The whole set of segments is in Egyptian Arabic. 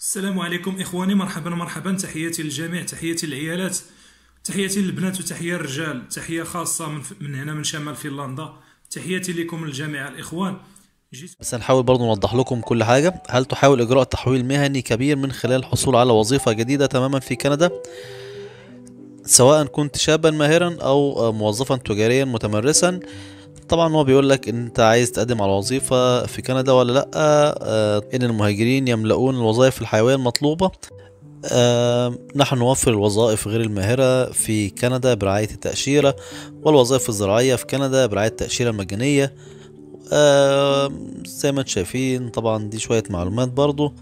السلام عليكم إخواني مرحبا مرحبا تحياتي للجميع تحياتي للعيالات تحياتي للبنات وتحية للرجال تحية خاصة من, من هنا من شمال فنلندا تحياتي لكم الجميع الإخوان جيت بس هنحاول برضو نوضح لكم كل حاجة هل تحاول إجراء تحويل مهني كبير من خلال الحصول على وظيفة جديدة تماما في كندا سواء كنت شابا ماهرا أو موظفا تجاريا متمرسا طبعا هو بيقول لك ان انت عايز تقدم على وظيفة في كندا ولا لا آه، ان المهاجرين يملؤون الوظائف الحيوية المطلوبة آه، نحن نوفر الوظائف غير الماهرة في كندا برعاية التأشيرة والوظائف الزراعية في كندا برعاية التأشيرة المجانية آه، زي ما انتم شايفين طبعا دي شوية معلومات برضو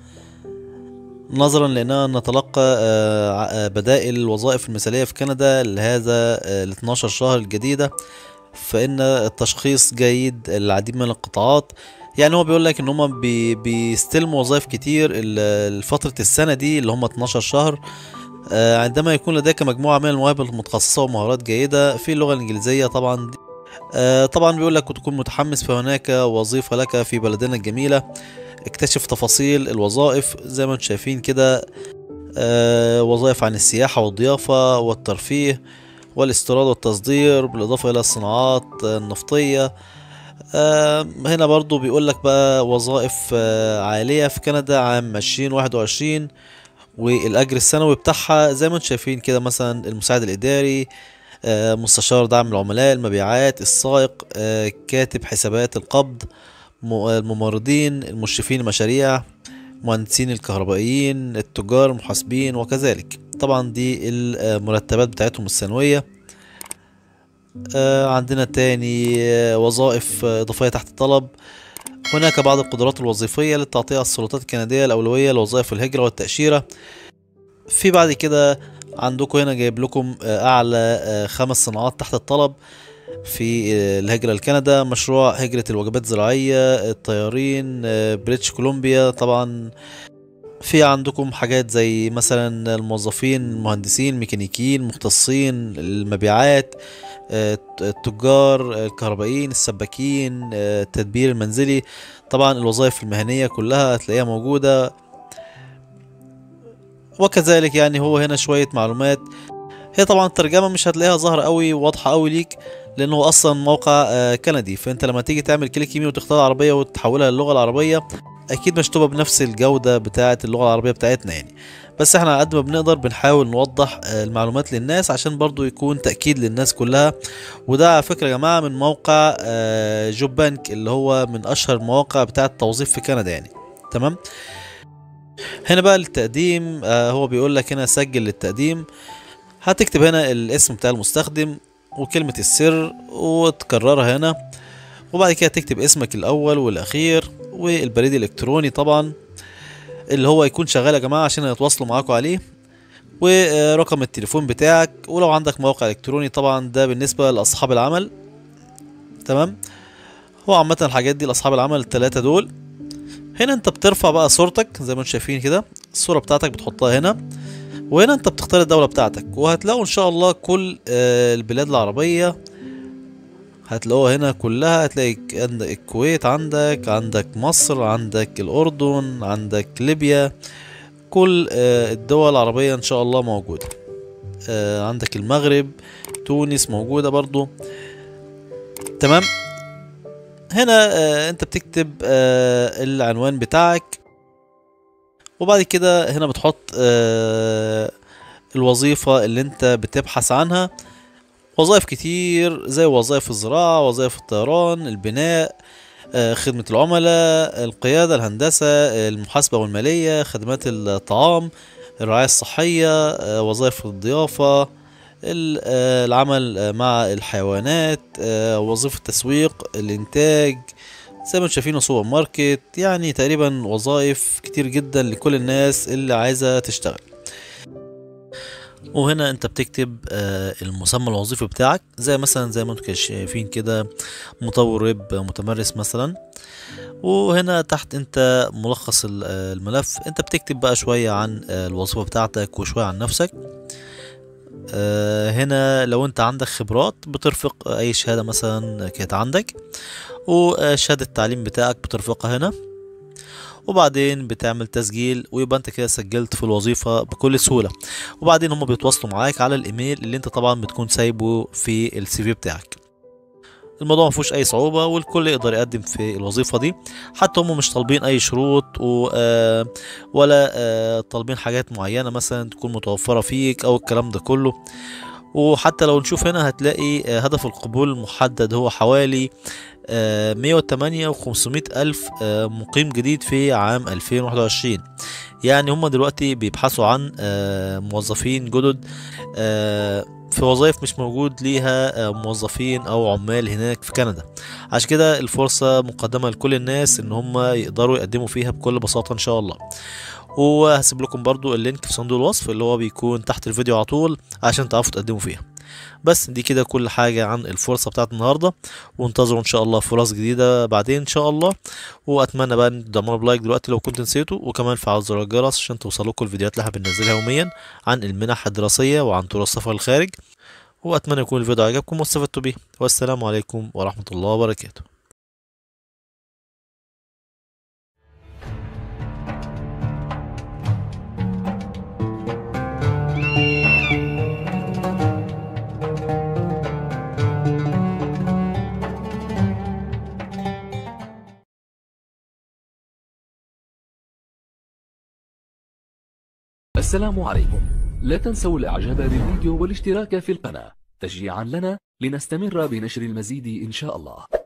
نظرا لأننا نتلقى آه، ع- آه، بدائل الوظائف المثالية في كندا لهذا ال 12 شهر الجديدة فإن التشخيص جيد العديد من القطاعات يعني هو بيقول لك ان هم بي بيستلموا وظائف كتير ال- لفترة السنة دي اللي هم 12 شهر آه، عندما يكون لديك مجموعة من المواهب المتخصصة ومهارات جيدة في اللغة الإنجليزية طبعا آه، طبعا بيقول لك وتكون متحمس فهناك وظيفة لك في بلدنا الجميلة اكتشف تفاصيل الوظائف زي ما انتم شايفين كده آه، وظائف عن السياحة والضيافة والترفيه والاستيراد والتصدير بالإضافة إلى الصناعات النفطية آه، هنا برضو بيقول لك بقى وظائف آه، عالية في كندا عام 2021 والأجر السنوي بتاعها زي ما انتم شايفين كده مثلا المساعد الإداري آه، مستشار دعم العملاء المبيعات السائق آه، كاتب حسابات القبض م- الممرضين المشرفين المشاريع مهندسين الكهربائيين التجار المحاسبين وكذلك طبعا دي المرتبات بتاعتهم السنوية آه، عندنا تاني آه، وظائف آه، إضافية تحت الطلب هناك بعض القدرات الوظيفية التي تعطيها السلطات الكندية الأولوية لوظائف الهجرة والتأشيرة في بعد كده عندكم هنا جايب لكم آه، أعلى آه، خمس صناعات تحت الطلب في آه، الهجرة لكندا مشروع هجرة الوجبات الزراعية الطيارين آه، بريتش كولومبيا طبعا في عندكم حاجات زي مثلا الموظفين المهندسين ميكانيكيين مختصين المبيعات آه، التجار الكهربائيين السباكين آه، التدبير المنزلي طبعا الوظائف المهنية كلها هتلاقيها موجودة وكذلك يعني هو هنا شوية معلومات هي طبعا الترجمة مش هتلاقيها ظاهرة قوي واضحة قوي ليك لأنه هو أصلا موقع آه، كندي فأنت لما تيجي تعمل كليك يمين وتختار العربية وتحولها للغة العربية أكيد مش تبقى بنفس الجودة بتاعة اللغة العربية بتاعتنا يعني بس احنا على قد ما بنقدر بنحاول نوضح آه، المعلومات للناس عشان برضو يكون تأكيد للناس كلها وده على فكرة يا جماعة من موقع آه، جوب بانك اللي هو من أشهر المواقع بتاعة التوظيف في كندا يعني تمام هنا بقى التقديم آه، هو بيقول لك هنا سجل للتقديم هتكتب هنا الاسم بتاع المستخدم وكلمة السر وتكررها هنا وبعد كده تكتب اسمك الأول والأخير والبريد الإلكتروني طبعا اللي هو يكون شغال يا جماعة عشان يتواصلوا معاكم عليه ورقم التليفون بتاعك ولو عندك موقع إلكتروني طبعا ده بالنسبة لأصحاب العمل تمام هو عامة الحاجات دي لأصحاب العمل التلاتة دول هنا انت بترفع بقى صورتك زي ما انتم شايفين كده الصورة بتاعتك بتحطها هنا وهنا انت بتختار الدولة بتاعتك وهتلاقوا ان شاء الله كل آه، البلاد العربية هتلاقوها هنا كلها هتلاقي ك- عندك الكويت عندك عندك مصر عندك الأردن عندك ليبيا كل آه، الدول العربية ان شاء الله موجودة آه، عندك المغرب تونس موجودة برضو تمام هنا آه، انت بتكتب آه، العنوان بتاعك وبعد كده هنا بتحط آه، الوظيفة اللي انت بتبحث عنها وظائف كتير زي وظائف الزراعة وظائف الطيران البناء آه، خدمة العملاء القيادة الهندسة المحاسبة والمالية خدمات الطعام الرعاية الصحية آه، وظائف الضيافة ال- آه، العمل آه، مع الحيوانات آه، وظيفة التسويق الإنتاج زي ما انتم شايفين سوبر ماركت يعني تقريبا وظائف كتير جدا لكل الناس اللي عايزة تشتغل وهنا انت بتكتب آه، المسمى الوظيفي بتاعك زي مثلا زي ما انتم شايفين كده مطورب متمرس مثلا وهنا تحت انت ملخص ال- آه، الملف انت بتكتب بقى شوية عن آه، الوظيفة بتاعتك وشوية عن نفسك آه، هنا لو انت عندك خبرات بترفق اي شهادة مثلا كانت عندك وشهادة التعليم بتاعك بترفقها هنا وبعدين بتعمل تسجيل ويبقى انت كده سجلت في الوظيفة بكل سهولة وبعدين هم بيتواصلوا معاك على الايميل اللي انت طبعا بتكون سايبه في السي في بتاعك الموضوع ما فيهوش اي صعوبه والكل يقدر يقدم في الوظيفه دي حتى هم مش طالبين اي شروط و آه، ولا آه، طالبين حاجات معينه مثلا تكون متوفره فيك او الكلام ده كله وحتى لو نشوف هنا هتلاقي آه، هدف القبول المحدد هو حوالي آه، 108 و 500 ألف آه، مقيم جديد في عام 2021 يعني هم دلوقتي بيبحثوا عن آه، موظفين جدد آه، في وظائف مش موجود ليها آه، موظفين او عمال هناك في كندا عشان كده الفرصة مقدمة لكل الناس ان هم يقدروا يقدموا فيها بكل بساطة ان شاء الله وهسيب لكم برضو اللينك في صندوق الوصف اللي هو بيكون تحت الفيديو على طول عشان تعرفوا تقدموا فيها بس دي كده كل حاجة عن الفرصة بتاعت النهاردة وانتظروا ان شاء الله فرص جديدة بعدين ان شاء الله واتمنى بقى ان تدعمونا بلايك دلوقتي لو كنت نسيته وكمان فعل زر الجرس عشان توصلكم الفيديوهات اللي احنا بننزلها يوميا عن المنح الدراسية وعن طرق السفر للخارج واتمنى يكون الفيديو عجبكم واستفدتوا بيه والسلام عليكم ورحمة الله وبركاته السلام عليكم لا تنسوا الاعجاب بالفيديو والاشتراك في القناة تشجيعا لنا لنستمر بنشر المزيد ان شاء الله